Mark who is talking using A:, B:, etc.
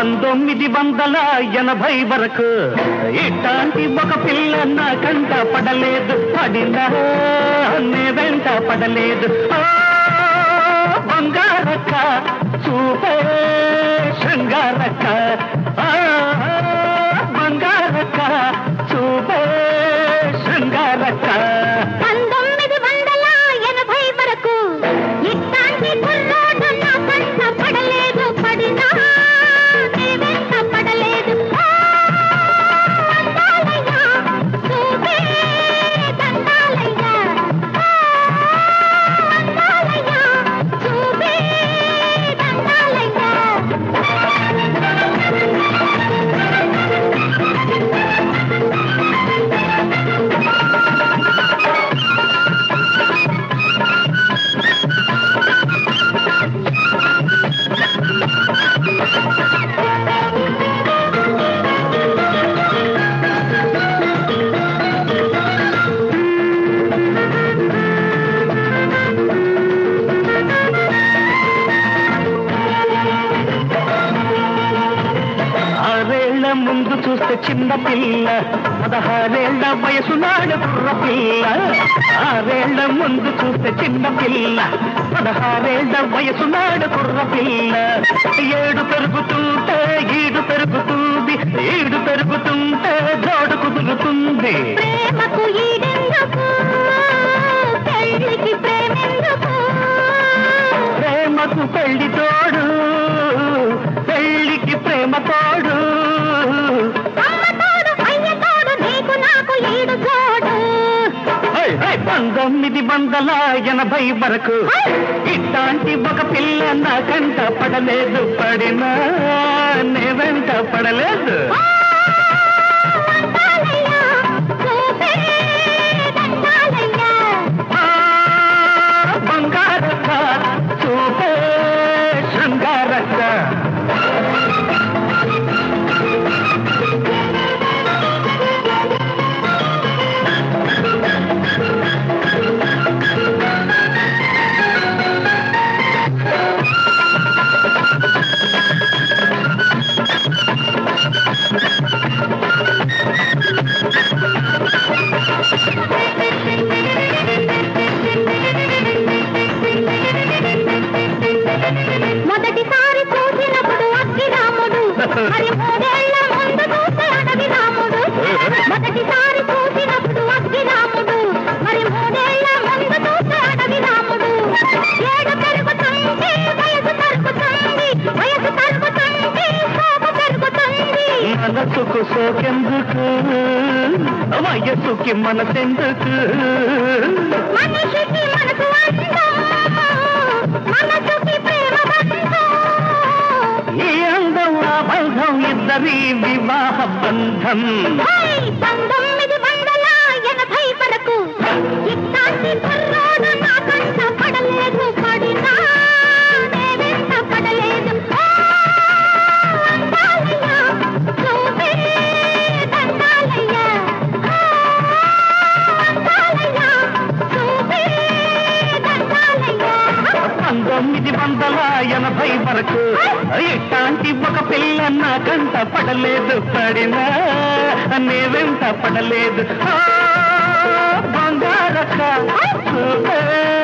A: పంతొమ్మిది వందల ఎనభై వరకు ఇట్లాంటి ఒక పిల్ల నా కంట పడలేదు పడిందా నే వెంట పడలేదు ఆ, బంగారక్క చూపే శృంగారక్క ఆ, బంగారక్క చూపే శృంగారక్క
B: పంతొమ్మిది వందల ఎనభై వరకు ఇట్లాంటి కుర్రాడు నా కంట పడలేదు పడినా నీ వెంట పడలేదు ఆ, అందాలయ్యా, చూపే దండాలయ్యా. ఆ, అందాలయ్యా, చూపే దండాలయ్యా.
A: ఆరేళ్ల ముందు చూస్తే చిన్న పిల్ల పదహారేళ్ల వయసు నాడు కుర్ర పిల్ల ఆరేళ్ల ముందు చూస్తే చిన్న పిల్ల పదహారేళ్ల వయసు నాడు కుర్ర పిల్ల ఏడు పెరుగుతుంటే ఈడు పెరుగుతుంది ఈడు పెరుగుతుంటే జోడు కుదురుతుంది
B: ప్రేమకు ఈడెందుకు పెళ్లికి ప్రేమెందుకు
A: ప్రేమకు పెళ్లి తోడు పెళ్లికి ప్రేమ తోడు
B: అమ్మ తోడు అయ్య తోడు నీకు నాకు ఈడు జోడు
A: హై, హై, పంతొమ్మిది వందల ఎనభై వరకు ఇట్లాంటి ఒక పిల్ల నా కంట పడలేదు పడినా నే వెంట పడలేదు
B: ఆ, అందాలయ్యా, చూపే దండాలయ్యా.
A: ఆ, బంగారక్క చూపే శృంగారక్క
B: మొదటిసారి చూసినప్పుడు అక్కి రాముడు మరి మూడేళ్ల ముందు చూస్తే అడవి రాముడు మొదటిసారి చూసినప్పుడు అక్కి రాముడు మరి మూడేళ్ల ముందు చూస్తే అడవి రాముడు ఏడు పెరుగుతుంది వయసు తరుగుతుంది వయసు తరుగుతుంది కోప పెరుగుతుంది
A: మనసుకు సోకెందుకు వయసుకి మనసెందుకు
B: మనిషికి మనసు అందం మనసుకి ప్రేమ బంధం
A: ఈ అందం ఆ బంధం ఇద్దరి వివాహ బంధం
B: హై! పంతొమ్మిది వందల ఎనభై వరకు ఇట్లాంటి కుర్రాడు నా కంట పడలేదు పడినా నే వెంట పడలేదు ఆ, అందాలయ్యా, చూపే దండాలయ్యా. ఆ, అందాలయ్యా, చూపే దండాలయ్యా.
A: పంతొమ్మిది వందల ఎనభై వరకు ఇట్లాంటి ఒక పిల్ల నా కంట పడలేదు పడినా నే వెంట పడలేదు ఆ, బంగారక్క చూపే